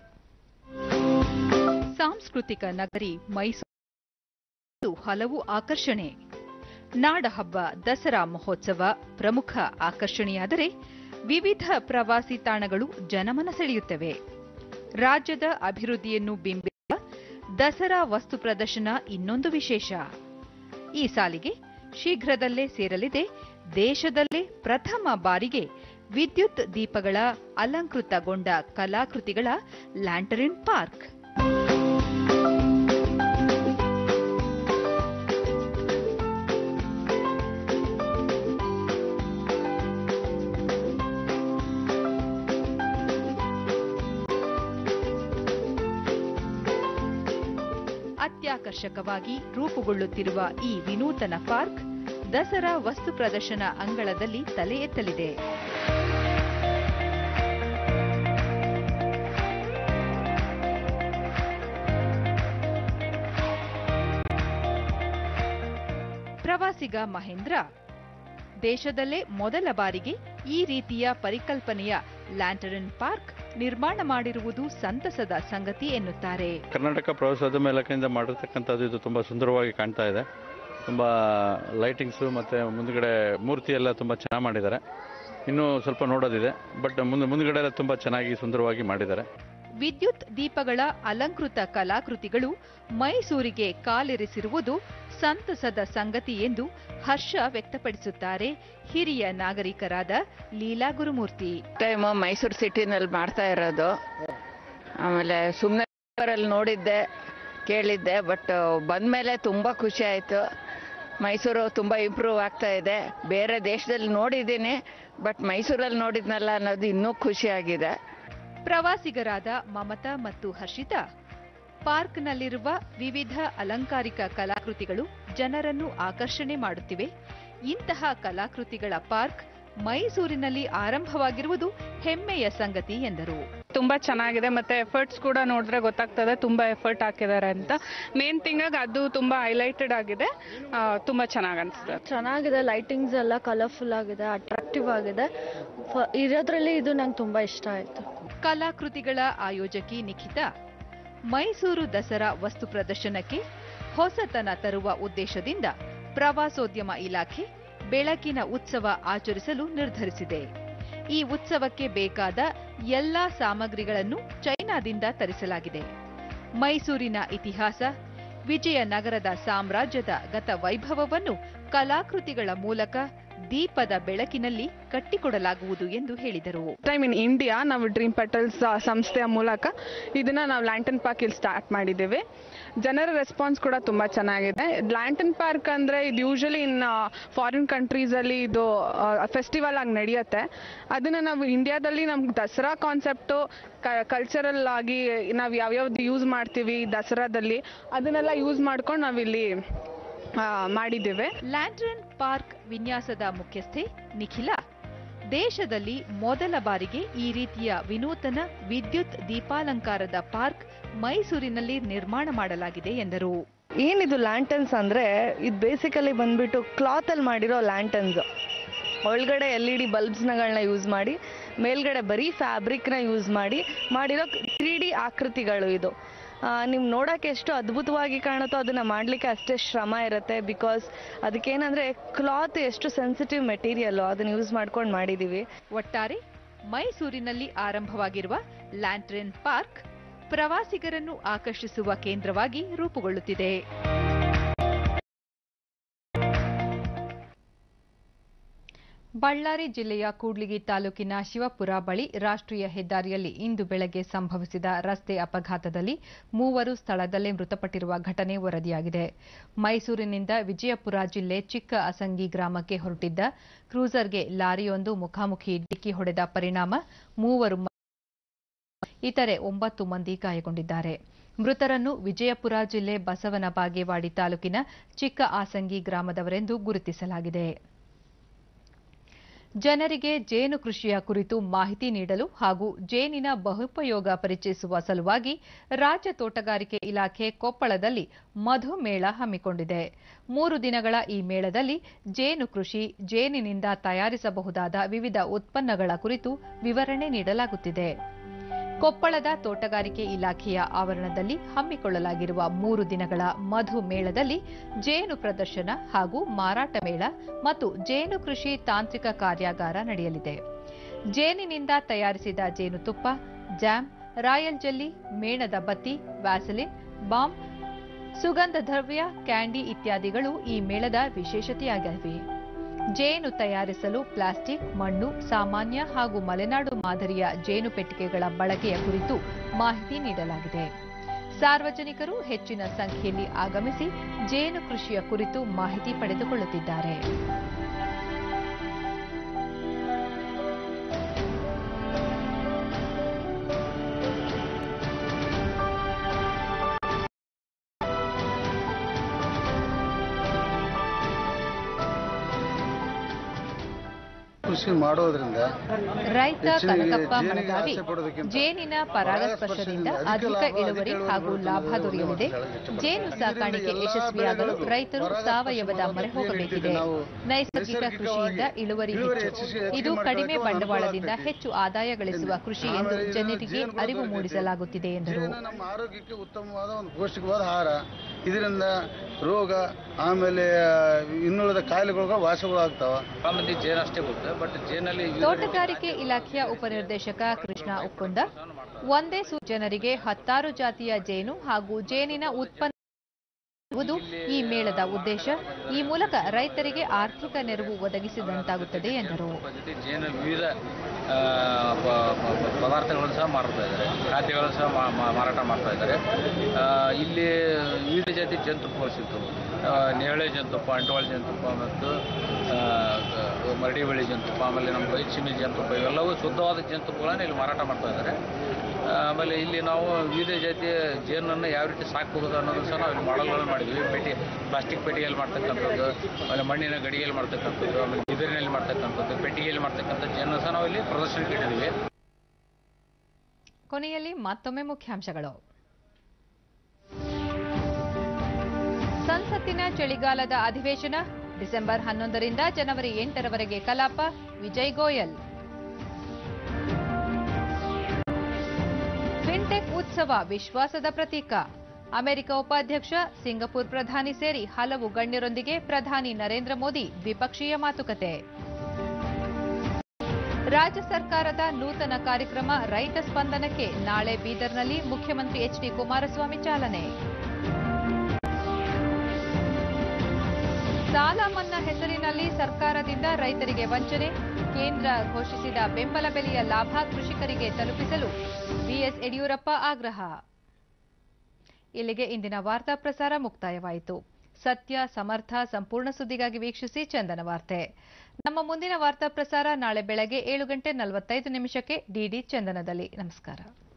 ಸಾಂಸ್ಕೃತಿಕ ನಗರಿ ಮೈಸೂರು ಹಲವು ಆಕರ್ಷಣೆ ನಾಡಹಬ್ಬ ದಸರಾ ಮಹೋತ್ಸವ ಪ್ರಮುಖ ಆಕರ್ಷಣೆಯಾದರೆ ವಿವಿಧ ಪ್ರವಾಸಿ ತಾಣಗಳು ಜನಮನ ಸೆಳೆಯುತ್ತವೆ ರಾಜ್ಯದ ಅಭಿವೃದ್ಧಿಯನ್ನು ಬಿಂಬಿಸುವ ದಸರಾ ವಸ್ತು ಪ್ರದರ್ಶನ ಇನ್ನೊಂದು ವಿಶೇಷ ಈ ಸಾಲಿಗೆ ಶೀಘ್ರದಲ್ಲೇ ಸೇರಲಿದೆ ದೇಶದಲ್ಲೇ ಪ್ರಥಮ ಬಾರಿಗೆ ವಿದ್ಯುತ್ ದೀಪಗಳ ಅಲಂಕೃತಗೊಂಡ ಕಲಾಕೃತಿಗಳ ಲ್ಯಾಂಟರಿನ್ ಪಾರ್ಕ್ ಅತ್ಯಾಕರ್ಷಕವಾಗಿ ರೂಪುಗೊಳ್ಳುತ್ತಿರುವ ಈ ವಿನೂತನ ಪಾರ್ಕ್ ದಸರಾ ವಸ್ತು ಪ್ರದರ್ಶನ ಅಂಗಳದಲ್ಲಿ ತಲೆ ಎತ್ತಲಿದೆ ಪ್ರವಾಸಿಗ ಮಹೇಂದ್ರ ದೇಶದಲ್ಲೇ ಮೊದಲ ಬಾರಿಗೆ ಈ ರೀತಿಯ ಪರಿಕಲ್ಪನೆಯ ಲ್ಯಾಂಟರನ್ ಪಾರ್ಕ್ ನಿರ್ಮಾಣ ಮಾಡಿರುವುದು ಸಂತಸದ ಸಂಗತಿ ಎನ್ನುತ್ತಾರೆ ಕರ್ನಾಟಕ ಪ್ರವಾಸೋದ್ಯಮ ಇಲಾಖೆಯಿಂದ ಮಾಡಿರ್ತಕ್ಕಂಥದ್ದು ಇದು ತುಂಬ ಸುಂದರವಾಗಿ ಕಾಣ್ತಾ ಇದೆ ತುಂಬ ಲೈಟಿಂಗ್ಸು ಮತ್ತು ಮುಂದುಗಡೆ ಮೂರ್ತಿ ಎಲ್ಲ ತುಂಬ ಚೆನ್ನಾಗಿ ಮಾಡಿದ್ದಾರೆ ಇನ್ನೂ ಸ್ವಲ್ಪ ನೋಡೋದಿದೆ ಬಟ್ ಮುಂದೆ ಮುಂದುಗಡೆ ಎಲ್ಲ ತುಂಬ ಚೆನ್ನಾಗಿ ಸುಂದರವಾಗಿ ಮಾಡಿದ್ದಾರೆ ವಿದ್ಯುತ್ ದೀಪಗಳ ಅಲಂಕೃತ ಕಲಾಕೃತಿಗಳು ಮೈಸೂರಿಗೆ ಕಾಲಿರಿಸಿರುವುದು ಸಂತಸದ ಸಂಗತಿ ಎಂದು ಹರ್ಷ ವ್ಯಕ್ತಪಡಿಸುತ್ತಾರೆ ಹಿರಿಯ ನಾಗರಿಕರಾದ ಲೀಲಾ ಗುರುಮೂರ್ತಿ ಟೈಮ್ ಮೈಸೂರು ಸಿಟಿನಲ್ಲಿ ಮಾಡ್ತಾ ಇರೋದು ಆಮೇಲೆ ಸುಮ್ಮನೆ ನೋಡಿದ್ದೆ ಕೇಳಿದ್ದೆ ಬಟ್ ಬಂದಮೇಲೆ ತುಂಬ ಖುಷಿ ಆಯಿತು ಮೈಸೂರು ತುಂಬ ಇಂಪ್ರೂವ್ ಆಗ್ತಾ ಇದೆ ಬೇರೆ ದೇಶದಲ್ಲಿ ನೋಡಿದ್ದೀನಿ ಬಟ್ ಮೈಸೂರಲ್ಲಿ ನೋಡಿದ್ನಲ್ಲ ಅನ್ನೋದು ಇನ್ನೂ ಖುಷಿಯಾಗಿದೆ ಪ್ರವಾಸಿಗರಾದ ಮಮತಾ ಮತ್ತು ಹರ್ಷಿತಾ ಪಾರ್ಕ್ನಲ್ಲಿರುವ ವಿವಿಧ ಅಲಂಕಾರಿಕ ಕಲಾಕೃತಿಗಳು ಜನರನ್ನು ಆಕರ್ಷಣೆ ಮಾಡುತ್ತಿವೆ ಇಂತಹ ಕಲಾಕೃತಿಗಳ ಪಾರ್ಕ್ ಮೈಸೂರಿನಲ್ಲಿ ಆರಂಭವಾಗಿರುವುದು ಹೆಮ್ಮೆಯ ಸಂಗತಿ ಎಂದರು ತುಂಬ ಚೆನ್ನಾಗಿದೆ ಮತ್ತೆ ಎಫರ್ಟ್ಸ್ ಕೂಡ ನೋಡಿದ್ರೆ ಗೊತ್ತಾಗ್ತದೆ ತುಂಬ ಎಫರ್ಟ್ ಹಾಕಿದ್ದಾರೆ ಅಂತ ಮೇನ್ ಥಿಂಗ್ ಅದು ತುಂಬ ಹೈಲೈಟೆಡ್ ಆಗಿದೆ ಆ, ತುಂಬ ಚೆನ್ನಾಗಿ ಅನಿಸ್ತದೆ ಚೆನ್ನಾಗಿದೆ ಲೈಟಿಂಗ್ಸ್ ಎಲ್ಲ ಕಲರ್ಫುಲ್ ಆಗಿದೆ ಅಟ್ರಾಕ್ಟಿವ್ ಆಗಿದೆ ಫ- ಇರೋದ್ರಲ್ಲಿ ಇದು ನಂಗೆ ತುಂಬ ಇಷ್ಟ ಆಯಿತು ಕಲಾಕೃತಿಗಳ ಆಯೋಜಕಿ ನಿಖಿತಾ ಮೈಸೂರು ದಸರಾ ವಸ್ತು ಪ್ರದರ್ಶನಕ್ಕೆ ಹೊಸತನ ತರುವ ಉದ್ದೇಶದಿಂದ ಪ್ರವಾಸೋದ್ಯಮ ಇಲಾಖೆ ಬೆಳಕಿನ ಉತ್ಸವ ಆಚರಿಸಲು ನಿರ್ಧರಿಸಿದೆ ಈ ಉತ್ಸವಕ್ಕೆ ಬೇಕಾದ ಎಲ್ಲಾ ಸಾಮಗ್ರಿಗಳನ್ನು ಚೈನಾದಿಂದ ತರಿಸಲಾಗಿದೆ ಮೈಸೂರಿನ ಇತಿಹಾಸ ವಿಜಯನಗರದ ಸಾಮ್ರಾಜ್ಯದ ಗತ ವೈಭವವನ್ನು ಕಲಾಕೃತಿಗಳ ಮೂಲಕ ದೀಪದ ಬೆಳಕಿನಲ್ಲಿ ಕಟ್ಟಿಕೊಡಲಾಗುವುದು ಎಂದು ಹೇಳಿದರು ಟೈಮ್ ಇನ್ ಇಂಡಿಯಾ ನಾವು ಡ್ರೀಮ್ ಪೆಟಲ್ಸ್ ಸಂಸ್ಥೆಯ ಮೂಲಕ ಇದನ್ನ ನಾವು ಲ್ಯಾಂಟನ್ ಪಾರ್ಕ್ ಇಲ್ಲಿ ಸ್ಟಾರ್ಟ್ ಮಾಡಿದ್ದೇವೆ ಜನರ ರೆಸ್ಪಾನ್ಸ್ ಕೂಡ ತುಂಬಾ ಚೆನ್ನಾಗಿದೆ ಲ್ಯಾಂಟನ್ ಪಾರ್ಕ್ ಅಂದ್ರೆ ಇದು ಯೂಶಲಿ ಇನ್ ಫಾರಿನ್ ಕಂಟ್ರೀಸ್ ಅಲ್ಲಿ ಇದು ಫೆಸ್ಟಿವಲ್ ಆಗಿ ನಡೆಯುತ್ತೆ ಅದನ್ನ ನಾವು ಇಂಡಿಯಾದಲ್ಲಿ ನಮ್ಗೆ ದಸರಾ ಕಾನ್ಸೆಪ್ಟು ಕಲ್ಚರಲ್ ಆಗಿ ನಾವು ಯಾವ್ಯಾವ್ದು ಯೂಸ್ ಮಾಡ್ತೀವಿ ದಸರಾದಲ್ಲಿ ಅದನ್ನೆಲ್ಲ ಯೂಸ್ ಮಾಡ್ಕೊಂಡು ನಾವಿಲ್ಲಿ ಆ, ಮಾಡಿದ್ದೇವೆ ಲ್ಯಾಂಡ್ರನ್ ಪಾರ್ಕ್ ವಿನ್ಯಾಸದ ಮುಖ್ಯಸ್ಥೆ ನಿಖಿಲ ದೇಶದಲ್ಲಿ ಮೊದಲ ಬಾರಿಗೆ ಈ ರೀತಿಯ ವಿನೂತನ ವಿದ್ಯುತ್ ದೀಪಾಲಂಕಾರದ ಪಾರ್ಕ್ ಮೈಸೂರಿನಲ್ಲಿ ನಿರ್ಮಾಣ ಮಾಡಲಾಗಿದೆ ಎಂದರು ಏನಿದು ಲ್ಯಾಂಟನ್ಸ್ ಅಂದರೆ ಇದು ಬೇಸಿಕಲಿ ಬಂದ್ಬಿಟ್ಟು ಕ್ಲಾತಲ್ಲಿ ಮಾಡಿರೋ ಲ್ಯಾಂಟನ್ಸ್ ಒಳಗಡೆ ಎಲ್ ಇ ಡಿ ಬಲ್ಬ್ಸ್ನಗಳನ್ನ ಯೂಸ್ ಮಾಡಿ ಮೇಲ್ಗಡೆ ಬರೀ ಫ್ಯಾಬ್ರಿಕ್ನ ಯೂಸ್ ಮಾಡಿ ಮಾಡಿರೋ ತ್ರೀ ಡಿ ಆಕೃತಿಗಳು ಇದು ನೀವು ನೋಡೋಕ್ಕೆ ಎಷ್ಟು ಅದ್ಭುತವಾಗಿ ಕಾಣುತ್ತೋ ಅದನ್ನು ಮಾಡಲಿಕ್ಕೆ ಅಷ್ಟೇ ಶ್ರಮ ಇರುತ್ತೆ ಬಿಕಾಸ್ ಅದಕ್ಕೇನಂದರೆ ಕ್ಲಾತ್ ಎಷ್ಟು ಸೆನ್ಸಿಟಿವ್ ಮೆಟೀರಿಯಲ್ಲು ಅದನ್ನು ಯೂಸ್ ಮಾಡ್ಕೊಂಡು ಮಾಡಿದ್ದೀವಿ ಒಟ್ಟಾರೆ ಮೈಸೂರಿನಲ್ಲಿ ಆರಂಭವಾಗಿರುವ ಲ್ಯಾಂಟ್ರೆನ್ ಪಾರ್ಕ್ ಪ್ರವಾಸಿಗರನ್ನು ಆಕರ್ಷಿಸುವ ಕೇಂದ್ರವಾಗಿ ರೂಪುಗೊಳ್ಳುತ್ತಿದೆ ಬಳ್ಳಾರಿ ಜಿಲ್ಲೆಯ ಕೂಡ್ಲಿಗಿ ತಾಲೂಕಿನ ಶಿವಪುರ ಬಳಿ ರಾಷ್ಟ್ರೀಯ ಹೆದ್ದಾರಿಯಲ್ಲಿ ಇಂದು ಬೆಳಗ್ಗೆ ಸಂಭವಿಸಿದ ರಸ್ತೆ ಅಪಘಾತದಲ್ಲಿ ಮೂವರು ಸ್ಥಳದಲ್ಲೇ ಮೃತಪಟ್ಟಿರುವ ಘಟನೆ ವರದಿಯಾಗಿದೆ ಮೈಸೂರಿನಿಂದ ವಿಜಯಪುರ ಜಿಲ್ಲೆ ಚಿಕ್ಕ ಅಸಂಗಿ ಗ್ರಾಮಕ್ಕೆ ಹೊರಟಿದ್ದ ಕ್ರೂಸರ್ಗೆ ಲಾರಿಯೊಂದು ಮುಖಾಮುಖಿ ಡಿಕ್ಕಿ ಹೊಡೆದ ಪರಿಣಾಮ ಮೂವರು ಮ- ಇತರೆ ಒಂಬತ್ತು ಮಂದಿ ಗಾಯಗೊಂಡಿದ್ದಾರೆ ಮೃತರನ್ನು ವಿಜಯಪುರ ಜಿಲ್ಲೆ ಬಸವನ ಬಾಗೇವಾಡಿ ತಾಲೂಕಿನ ಚಿಕ್ಕ ಆಸಂಗಿ ಗ್ರಾಮದವರೆಂದು ಗುರುತಿಸಲಾಗಿದೆ ಜನರಿಗೆ ಜೇನು ಕೃಷಿಯ ಕುರಿತು ಮಾಹಿತಿ ನೀಡಲು ಹಾಗೂ ಜೇನಿನ ಬಹುಪಯೋಗ ಪರಿಚಯಿಸುವ ಸಲುವಾಗಿ ರಾಜ್ಯ ತೋಟಗಾರಿಕೆ ಇಲಾಖೆ ಕೊಪ್ಪಳದಲ್ಲಿ ಮಧು ಮೇಳ ಹಮ್ಮಿಕೊಂಡಿದೆ ಮೂರು ದಿನಗಳ ಈ ಮೇಳದಲ್ಲಿ ಜೇನು ಕೃಷಿ ಜೇನಿನಿಂದ ತಯಾರಿಸಬಹುದಾದ ವಿವಿಧ ಉತ್ಪನ್ನಗಳ ಕುರಿತು ವಿವರಣೆ ನೀಡಲಾಗುತ್ತಿದೆ ಕೊಪ್ಪಳದ ತೋಟಗಾರಿಕೆ ಇಲಾಖೆಯ ಆವರಣದಲ್ಲಿ ಹಮ್ಮಿಕೊಳ್ಳಲಾಗಿರುವ ಮೂರು ದಿನಗಳ ಮಧು ಮೇಳದಲ್ಲಿ ಜೇನು ಪ್ರದರ್ಶನ ಹಾಗೂ ಮಾರಾಟ ಮೇಳ ಮತ್ತು ಜೇನು ಕೃಷಿ ತಾಂತ್ರಿಕ ಕಾರ್ಯಾಗಾರ ನಡೆಯಲಿದೆ ಜೇನಿನಿಂದ ತಯಾರಿಸಿದ ಜೇನುತುಪ್ಪ ಜಾಮ್ ರಾಯಲ್ ಜೆಲ್ಲಿ ಮೇಣದ ಬತ್ತಿ ವ್ಯಾಸಲಿನ್ ಬಾಂಬ್ ಸುಗಂಧ ದ್ರವ್ಯ ಕ್ಯಾಂಡಿ ಇತ್ಯಾದಿಗಳು ಈ ಮೇಳದ ವಿಶೇಷತೆಯಾಗಿವೆ ಜೇನು ತಯಾರಿಸಲು ಪ್ಲಾಸ್ಟಿಕ್ ಮಣ್ಣು ಸಾಮಾನ್ಯ ಹಾಗೂ ಮಲೆನಾಡು ಮಾದರಿಯ ಜೇನು ಪೆಟ್ಟಿಗೆಗಳ ಬಳಕೆಯ ಕುರಿತು ಮಾಹಿತಿ ನೀಡಲಾಗಿದೆ ಸಾರ್ವಜನಿಕರು ಹೆಚ್ಚಿನ ಸಂಖ್ಯೆಯಲ್ಲಿ ಆಗಮಿಸಿ ಜೇನು ಕೃಷಿಯ ಕುರಿತು ಮಾಹಿತಿ ಪಡೆದುಕೊಳ್ಳುತ್ತಿದ್ದಾರೆ ಕೃಷಿ ಮಾಡೋದ್ರಿಂದ ರೈತ ಹೆಚ್ಚಿನ ಕನಕಪ್ಪ ಜೇನಿಗೆ ಮಳಗಾವಿ ಆಸೆ ಪಡೋದಕ್ಕಿಂತ ಜೇನಿನ ಪರಾಗಸ್ಪರ್ಶದಿಂದ ಅಧಿಕ ಇಳುವರಿ ಹಾಗೂ ಲಾಭ ದೊರೆಯಲಿದೆ ಜೇನು ಸಾಕಾಣಿಕೆ ಯಶಸ್ವಿಯಾಗಲು ರೈತರು ಸಾವಯವದ ಮೊರೆ ಹೋಗಬೇಕಿದೆ ನೈಸರ್ಗಿಕ ಕೃಷಿಯಿಂದ ಇಳುವರಿ ಹೆಚ್ಚು ಇದು ಕಡಿಮೆ ಬಂಡವಾಳದಿಂದ ಹೆಚ್ಚು ಆದಾಯ ಗಳಿಸುವ ಕೃಷಿ ಎಂದು ಜನರಿಗೆ ಅರಿವು ಮೂಡಿಸಲಾಗುತ್ತಿದೆ ಎಂದರು ನಮ್ಮ ಆರೋಗ್ಯಕ್ಕೆ ಉತ್ತಮವಾದ ಒಂದು ಪೌಷ್ಟಿಕವಾದ ಆಹಾರ ಇದರಿಂದ ರೋಗ ಆಮೇಲೆ ಇನ್ನುಳಿದ ಕಾಯಿಲೆಗಳು ವಾಸಗಳು ಆಗ್ತಾವ ಮಂದಿ ಜೇನು ಅಷ್ಟೇ ಗೊತ್ತು ಬಟ್ ಜೇನಲ್ಲಿ ತೋಟಗಾರಿಕೆ ಇಲಾಖೆಯ ಉಪನಿರ್ದೇಶಕ ಕೃಷ್ಣ ಉಕ್ಕುಂದ ಒಂದೇ ಸೂ ಜನರಿಗೆ ಹತ್ತಾರು ಜಾತಿಯ ಜೇನು ಹಾಗೂ ಜೇನಿನ ಉತ್ಪನ್ನ ಇರುವುದು ಈ ಮೇಳದ ಉದ್ದೇಶ ಈ ಮೂಲಕ ರೈತರಿಗೆ ಆರ್ಥಿಕ ನೆರವು ಒದಗಿಸಿದಂತಾಗುತ್ತದೆ ಎಂದರು ಜೊತೆ ಜೇನಲ್ಲಿ ವಿವಿಧ ಆ, ಪ- ಪ- ಪದಾರ್ಥಗಳನ್ನು ಸಹ ಮಾರ್ತಾ ಇದ್ದಾರೆ ಖಾದ್ಯಗಳನ್ನು ಸಹ ಮಾ- ಮಾ- ಮಾರಾಟ ಮಾಡ್ತಾ ಇದ್ದಾರೆ ಆ, ಇಲ್ಲಿ ವಿವಿಧ ಜಾತಿ ಜೇನುತುಪ್ಪಗಳು ಸಿಗ್ತವೆ ಆ, ನೇರಳೆ ಜೇನುತುಪ್ಪ ಅಂಟವಾಳ ಜೇನುತುಪ್ಪ ಮತ್ತು ಆ, ಗ- ಮರಡಿ ಬಳ್ಳಿ ಜೇನುತುಪ್ಪ ಆಮೇಲೆ ನಮ್ಮ ವೈಚಿಮಿ ಜೇನುತುಪ್ಪ ಇವೆಲ್ಲವೂ ಶುದ್ಧವಾದ ಜೇನುತುಪ್ಪಗಳನ್ನು ಇಲ್ಲಿ ಮಾರಾಟ ಮಾಡ್ತಾ ಇದ್ದಾರೆ ಆ, ಆಮೇಲೆ ಇಲ್ಲಿ ನಾವು ವಿವಿಧ ಜಾತಿಯ ಜೇನನ್ನು ಯಾವ ರೀತಿ ಸಾಕಬಹುದು ಅನ್ನೋದು ಸಹ ನಾವು ಇಲ್ಲಿ ಮಾಡಲ್ಗಳನ್ನು ಮಾಡಿದ್ವಿ ಪೆಟ್ಟಿ ಪ್ಲಾಸ್ಟಿಕ್ ಪೆಟ್ಟಿಗೆಯಲ್ಲಿ ಮಾಡ್ತಕ್ಕಂಥದ್ದು ಆಮೇಲೆ ಮಣ್ಣಿನ ಗಡಿಗೆಯಲ್ಲಿ ಮಾಡ್ತಕ್ಕಂಥದ್ದು ಆಮೇಲೆ ಬಿದಿರಿನಲ್ಲಿ ಮಾಡ್ತಕ್ಕಂಥದ್ದು ಪೆಟ್ಟಿಗೆಯಲ್ಲಿ ಮಾಡ್ತಕ್ಕಂಥ ಜೇನನ್ನು ಸಹ ನಾವು ಇಲ್ಲಿ ಪ್ರದರ್ಶನಕ್ಕೆ ಇಟ್ಟಿದ್ದೀವಿ ಕೊನೆಯಲ್ಲಿ ಮತ್ತೊಮ್ಮೆ ಮುಖ್ಯಾಂಶಗಳು ಸಂಸತ್ತಿನ ಚಳಿಗಾಲದ ಅಧಿವೇಶನ ಡಿಸೆಂಬರ್ ಹನ್ನೊಂದರಿಂದ ಜನವರಿ ಎಂಟರವರೆಗೆ ಕಲಾಪ ವಿಜಯ್ ಗೋಯಲ್ ಫಿನ್ಟೆಕ್ ಉತ್ಸವ ವಿಶ್ವಾಸದ ಪ್ರತೀಕ ಅಮೆರಿಕ ಉಪಾಧ್ಯಕ್ಷ ಸಿಂಗಪುರ್ ಪ್ರಧಾನಿ ಸೇರಿ ಹಲವು ಗಣ್ಯರೊಂದಿಗೆ ಪ್ರಧಾನಿ ನರೇಂದ್ರ ಮೋದಿ ದ್ವಿಪಕ್ಷೀಯ ಮಾತುಕತೆ ರಾಜ್ಯ ಸರ್ಕಾರದ ನೂತನ ಕಾರ್ಯಕ್ರಮ ರೈತ ಸ್ಪಂದನಕ್ಕೆ ನಾಳೆ ಬೀದರ್ನಲ್ಲಿ ಮುಖ್ಯಮಂತ್ರಿ ಎಚ್ ಡಿ ಕುಮಾರಸ್ವಾಮಿ ಚಾಲನೆ ಸಾಲ ಮನ್ನಾ ಹೆಸರಿನಲ್ಲಿ ಸರ್ಕಾರದಿಂದ ರೈತರಿಗೆ ವಂಚನೆ ಕೇಂದ್ರ ಘೋಷಿಸಿದ ಬೆಂಬಲ ಬೆಲೆಯ ಲಾಭ ಕೃಷಿಕರಿಗೆ ತಲುಪಿಸಲು ಬಿಎಸ್ ಯಡಿಯೂರಪ್ಪ ಆಗ್ರಹ ಇಲ್ಲಿಗೆ ಇಂದಿನ ವಾರ್ತಾ ಪ್ರಸಾರ ಮುಕ್ತಾಯವಾಯಿತು ಸತ್ಯ ಸಮರ್ಥ ಸಂಪೂರ್ಣ ಸುದ್ದಿಗಾಗಿ ವೀಕ್ಷಿಸಿ ಚಂದನ ವಾರ್ತೆ ನಮ್ಮ ಮುಂದಿನ ವಾರ್ತಾ ಪ್ರಸಾರ ನಾಳೆ ಬೆಳಗ್ಗೆ ಏಳು ಗಂಟೆ ನಲವತ್ತೈದು ನಿಮಿಷಕ್ಕೆ ಡಿಡಿ ಚಂದನದಲ್ಲಿ ನಮಸ್ಕಾರ